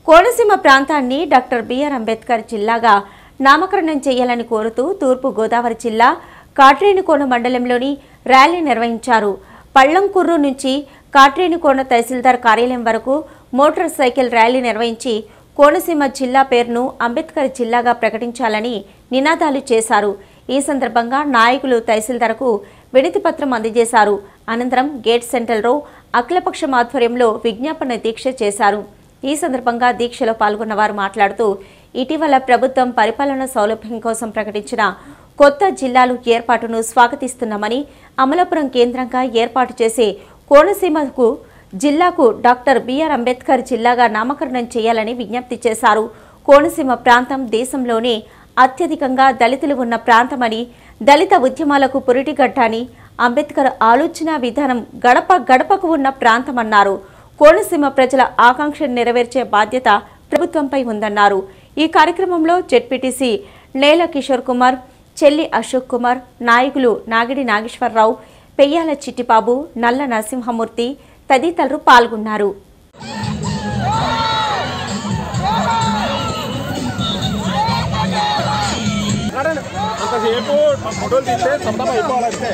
కోనసీమ ప్రాంతాన్ని doctor BR Ambedkar జిల్లాగా నామకరణం చేయాలని కోరుతూ తూర్పు గోదావరి జిల్లా కాట్రేనికోన మండలంలోని ర్యాలీ నిర్వహించారు పళ్లంకుర్రు నుంచి కాట్రేనికోన తహసీల్దార్ కార్యాలయం వరకు మోటార్ సైకిల్ ర్యాలీ నిర్వహించి కోనసీమ జిల్లా పేరును అంబేద్కర్ జిల్లాగా ప్రకటించాలని నినాదాలు చేశారు ఈ సందర్భంగా నాయకులు తహసీల్దార్కు వినతి పత్రం అందజేశారు అనంతరం గేట్ సెంటర్లో అఖిలపక్షం ఆధ్వర్యంలో విజ్ఞాపన దీక్ష చేశారు ఈ సందర్భంగా దీక్షలో పాల్గొన్న వారు మాట్లాడుతూ ఇటీవల ప్రభుత్వం పరిపాలన సౌలభ్యం కోసం ప్రకటించిన కొత్త జిల్లాలు ఏర్పాటును స్వాగతిస్తున్నామని అమలాపురం కేంద్రంగా ఏర్పాటు చేసే కోనసీమకు జిల్లాకు డాక్టర్ బిఆర్ అంబేద్కర్ జిల్లాగా నామకరణం చేయాలని విజ్ఞప్తి చేశారు కోనసీమ ప్రాంతం దేశంలోనే అత్యధికంగా దళితులు ఉన్న ప్రాంతమని దళిత ఉద్యమాలకు పురిటిగడ్డ అంబేద్కర్ ఆలోచన విధానం గడప గడపకు ఉన్న ప్రాంతమన్నారు కోనసీమ ప్రజల ఆకాంక్షను నెరవేర్చే బాధ్యత ప్రభుత్వంపై ఉందన్నారు ఈ కార్యక్రమంలో జెడ్పీటీసీ నేల కిషోర్ కుమార్ చెల్లి అశోక్ కుమార్ నాయకులు నాగిడి నాగేశ్వరరావు పెయ్యాల చిట్టిబాబు నల్ల నరసింహమూర్తి తదితరులు పాల్గొన్నారు అంతసేపు ఫోటోలు తీస్తే సొంతం అయిపోవాలంటే